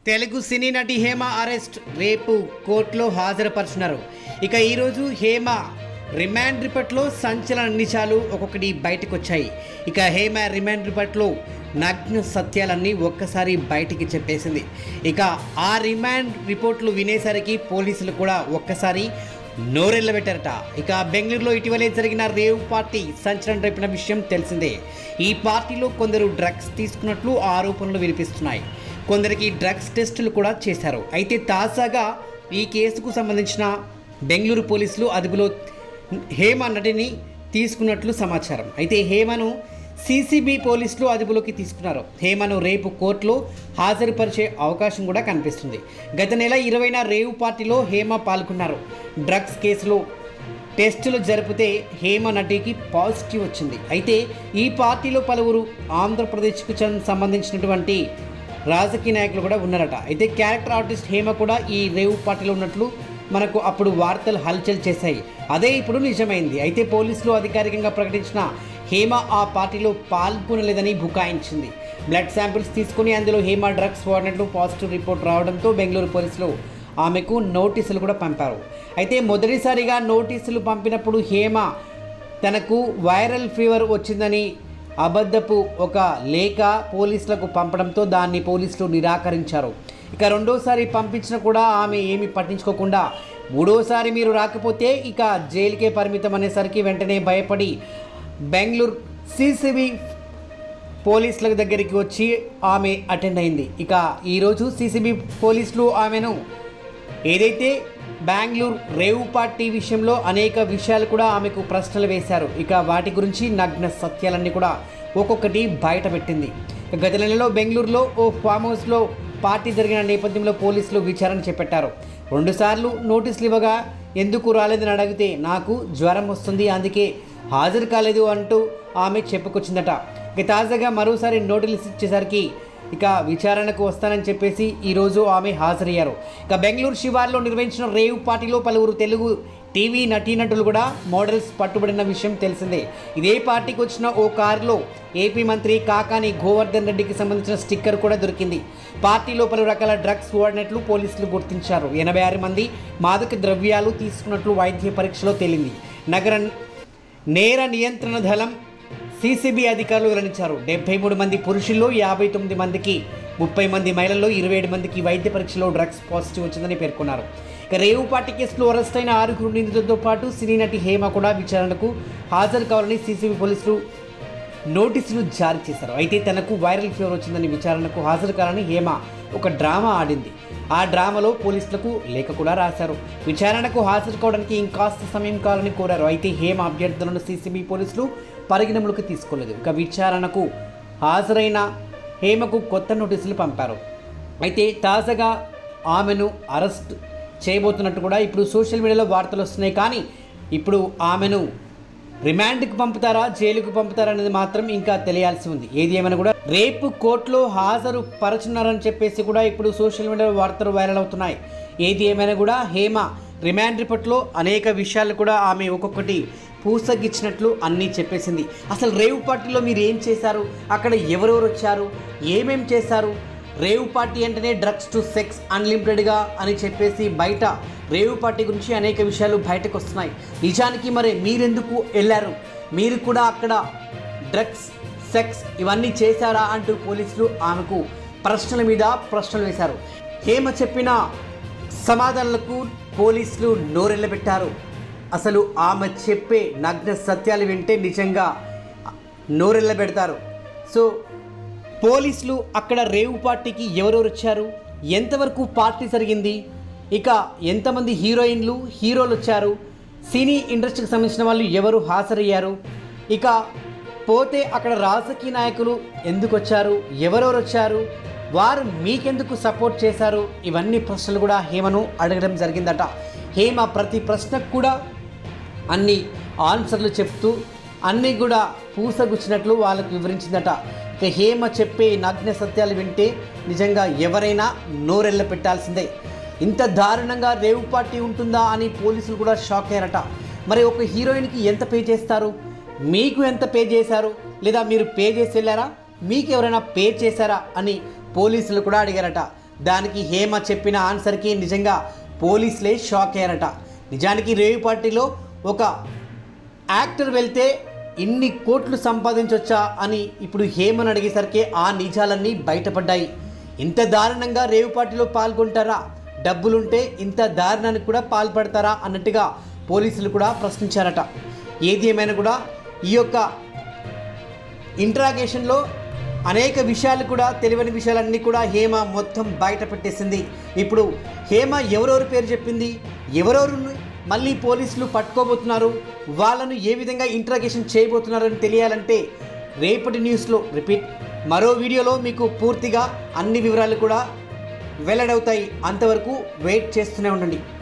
తెలుగు సినీ నటి హేమ అరెస్ట్ రేపు కోర్టులో హాజరుపరుచున్నారు ఇక ఈరోజు హేమ రిమాండ్ రిపోర్ట్లో సంచలన నిజాలు ఒక్కొక్కటి బయటకు వచ్చాయి ఇక హేమ రిమాండ్ రిపోర్ట్లో నగ్న సత్యాలన్నీ ఒక్కసారి బయటికి చెప్పేసింది ఇక ఆ రిమాండ్ రిపోర్ట్లు వినేసరికి పోలీసులు కూడా ఒక్కసారి నోరెళ్ళబెట్టారట ఇక బెంగళూరులో ఇటీవలే జరిగిన రేవ్ పార్టీ సంచలనం రేపిన విషయం తెలిసిందే ఈ పార్టీలో కొందరు డ్రగ్స్ తీసుకున్నట్లు ఆరోపణలు వినిపిస్తున్నాయి కొందరికి డ్రగ్స్ టెస్టులు కూడా చేశారు అయితే తాజాగా ఈ కేసుకు సంబంధించిన బెంగళూరు పోలీసులు అదుపులో హేమ నటిని తీసుకున్నట్లు సమాచారం అయితే హేమను సిసిబి పోలీసులు అదుపులోకి తీసుకున్నారు హేమను రేపు కోర్టులో హాజరుపరిచే అవకాశం కూడా కనిపిస్తుంది గత నెల ఇరవైన రేవు పార్టీలో హేమ పాల్గొన్నారు డ్రగ్స్ కేసులో టెస్టులు జరిపితే హేమ నటికి పాజిటివ్ వచ్చింది అయితే ఈ పార్టీలో పలువురు ఆంధ్రప్రదేశ్కు చెందిన సంబంధించినటువంటి రాజకీయ నాయకులు కూడా ఉన్నారట అయితే క్యారెక్టర్ ఆర్టిస్ట్ హేమ కూడా ఈ రేవు పార్టీలో ఉన్నట్లు మనకు అప్పుడు వార్తలు హల్చల్ చేశాయి అదే ఇప్పుడు నిజమైంది అయితే పోలీసులు అధికారికంగా ప్రకటించిన హేమ ఆ పార్టీలో పాల్గొనలేదని బుకాయించింది బ్లడ్ శాంపిల్స్ తీసుకుని అందులో హేమ డ్రగ్స్ వాడినట్లు పాజిటివ్ రిపోర్ట్ రావడంతో బెంగళూరు పోలీసులు ఆమెకు నోటీసులు కూడా పంపారు అయితే మొదటిసారిగా నోటీసులు పంపినప్పుడు హేమ తనకు వైరల్ ఫీవర్ వచ్చిందని అబద్ధపు ఒక లేఖ పోలీసులకు పంపడంతో దాన్ని పోలీసులు నిరాకరించారు ఇక రెండోసారి పంపించిన కూడా ఆమె ఏమీ పట్టించుకోకుండా మూడోసారి మీరు రాకపోతే ఇక జైలుకే పరిమితం అనేసరికి వెంటనే భయపడి బెంగళూరు సిసిబి పోలీసుల దగ్గరికి వచ్చి ఆమె అటెండ్ అయింది ఇక ఈరోజు సిసిబి పోలీసులు ఆమెను ఏదైతే బెంగళూరు రేవు పార్టీ విషయంలో అనేక విషయాలు కూడా ఆమెకు ప్రశ్నలు వేశారు ఇక వాటి గురించి నగ్న సత్యాలన్నీ కూడా ఒక్కొక్కటి బయట పెట్టింది ఇక గత నెలలో బెంగళూరులో ఓ ఫామ్ హౌస్లో పార్టీ జరిగిన నేపథ్యంలో పోలీసులు విచారణ చేపట్టారు రెండుసార్లు నోటీసులు ఇవ్వగా ఎందుకు రాలేదని అడిగితే నాకు జ్వరం వస్తుంది అందుకే హాజరు కాలేదు అంటూ ఆమె చెప్పుకొచ్చిందట ఇక తాజాగా మరోసారి నోటీసులు ఇచ్చేసరికి ఇక విచారణకు వస్తానని చెప్పేసి ఈరోజు ఆమె హాజరయ్యారు ఇక బెంగళూరు శివార్లో నిర్వహించిన రేవ్ పార్టీలో పలువురు తెలుగు టీవీ నటీనటులు కూడా మోడల్స్ పట్టుబడిన విషయం తెలిసిందే ఇదే పార్టీకి వచ్చిన ఓ కారులో ఏపీ మంత్రి కాకాని గోవర్ధన్ రెడ్డికి సంబంధించిన స్టిక్కర్ కూడా దొరికింది పార్టీలో పలు రకాల డ్రగ్స్ వాడినట్లు పోలీసులు గుర్తించారు ఎనభై ఆరు మంది మాదక ద్రవ్యాలు తీసుకున్నట్లు వైద్య పరీక్షలో తేలింది నగర నేర నియంత్రణ దళం సిసిబి అధికారులు వెల్లడించారు డెబ్బై మూడు మంది పురుషుల్లో యాభై తొమ్మిది మందికి ముప్పై మంది మహిళల్లో ఇరవై ఏడు మందికి వైద్య పరీక్షలో డ్రగ్స్ పాజిటివ్ వచ్చిందని పేర్కొన్నారు ఇక రేవు పార్టీ కేసులో అరెస్ట్ అయిన ఆరుగురు నిందితులతో పాటు సినీ నటి హేమ కూడా విచారణకు హాజరు కావాలని సిసిబి పోలీసులు నోటీసులు జారీ చేశారు అయితే తనకు వైరల్ ఫీవర్ వచ్చిందని విచారణకు హాజరు కావాలని హేమ ఒక డ్రామా ఆడింది ఆ డ్రామాలో పోలీసులకు లేఖ కూడా రాశారు విచారణకు హాజరు కావడానికి ఇంకాస్త సమయం కావాలని కోరారు అయితే హేమ అభ్యర్థులను సీసీబీ పోలీసులు పరిగణనలోకి తీసుకోలేదు ఇక విచారణకు హాజరైన హేమకు కొత్త నోటీసులు పంపారు అయితే తాజాగా ఆమెను అరెస్ట్ చేయబోతున్నట్టు కూడా ఇప్పుడు సోషల్ మీడియాలో వార్తలు వస్తున్నాయి కానీ ఇప్పుడు ఆమెను రిమాండ్కి పంపుతారా జైలుకు పంపుతారా అనేది మాత్రం ఇంకా తెలియాల్సి ఉంది ఏది ఏమైనా కూడా రేపు కోర్టులో హాజరు పరచున్నారని చెప్పేసి కూడా ఇప్పుడు సోషల్ మీడియాలో వార్తలు వైరల్ అవుతున్నాయి ఏది ఏమైనా కూడా హేమ రిమాండ్ రిపోర్ట్లో అనేక విషయాలు కూడా ఆమె ఒక్కొక్కటి పూసగిచ్చినట్లు అన్నీ చెప్పేసింది అసలు రేవు పార్టీలో మీరు ఏం చేశారు అక్కడ ఎవరెవరు వచ్చారు ఏమేం చేశారు రేవు పార్టీ అంటేనే డ్రగ్స్ టు సెక్స్ అన్లిమిటెడ్గా అని చెప్పేసి బయట రేవు పార్టీ గురించి అనేక విషయాలు బయటకు వస్తున్నాయి నిజానికి మరి మీరెందుకు వెళ్ళారు మీరు కూడా అక్కడ డ్రగ్స్ సెక్స్ ఇవన్నీ చేశారా అంటూ పోలీసులు ఆమెకు ప్రశ్నల మీద ప్రశ్నలు వేశారు హేమ చెప్పిన సమాధానాలకు పోలీసులు నోరెళ్ళబెట్టారు అసలు ఆమె చెప్పే నగ్న సత్యాలు వింటే నిజంగా నోరెళ్ళబెడతారు సో పోలీసులు అక్కడ రేవు పార్టీకి ఎవరెవరు వచ్చారు ఎంతవరకు పార్టీ జరిగింది ఇక ఎంతమంది హీరోయిన్లు హీరోలు వచ్చారు సినీ ఇండస్ట్రీకి సంబంధించిన వాళ్ళు ఎవరు హాజరయ్యారు ఇక పోతే అక్కడ రాజకీయ నాయకులు ఎందుకు వచ్చారు ఎవరెవరు వచ్చారు వారు మీకెందుకు సపోర్ట్ చేశారు ఇవన్నీ ప్రశ్నలు కూడా హేమను అడగడం జరిగిందట హేమ ప్రతి ప్రశ్నకు కూడా అన్ని ఆన్సర్లు చెప్తూ అన్నీ కూడా పూసగుచ్చినట్లు వాళ్ళకు వివరించిందట ఇక హేమ చెప్పే నగ్న సత్యాలు వింటే నిజంగా ఎవరైనా నోరెళ్ళ పెట్టాల్సిందే ఇంత దారుణంగా రేవు పార్టీ ఉంటుందా అని పోలీసులు కూడా షాక్ అయ్యారట మరి ఒక హీరోయిన్కి ఎంత పే చేస్తారు మీకు ఎంత పే చేశారు లేదా మీరు పే చేసి వెళ్ళారా మీకు ఎవరైనా పే చేశారా అని పోలీసులు కూడా అడిగారట దానికి హేమ చెప్పిన ఆన్సర్కి నిజంగా పోలీసులే షాక్ అయ్యారట నిజానికి రేవు పార్టీలో ఒక యాక్టర్ వెళ్తే ఇన్ని కోట్లు సంపాదించవచ్చా అని ఇప్పుడు హేమని అడిగేసరికి ఆ నిజాలన్నీ బయటపడ్డాయి ఇంత దారుణంగా రేవు పార్టీలో పాల్గొంటారా డబ్బులుంటే ఇంత దారుణానికి కూడా పాల్పడతారా అన్నట్టుగా పోలీసులు కూడా ప్రశ్నించారట ఏది ఏమైనా కూడా ఈ యొక్క ఇంట్రాగేషన్లో అనేక విషయాలు కూడా తెలియని విషయాలన్నీ కూడా హేమ మొత్తం బయట పెట్టేసింది ఇప్పుడు హేమ ఎవరెవరి పేరు చెప్పింది ఎవరెవరు మళ్ళీ పోలీసులు పట్టుకోబోతున్నారు వాళ్ళను ఏ విధంగా ఇంట్రాగేషన్ చేయబోతున్నారని తెలియాలంటే రేపటి న్యూస్లో రిపీట్ మరో వీడియోలో మీకు పూర్తిగా అన్ని వివరాలు కూడా వెల్లడవుతాయి అంతవరకు వెయిట్ చేస్తూనే ఉండండి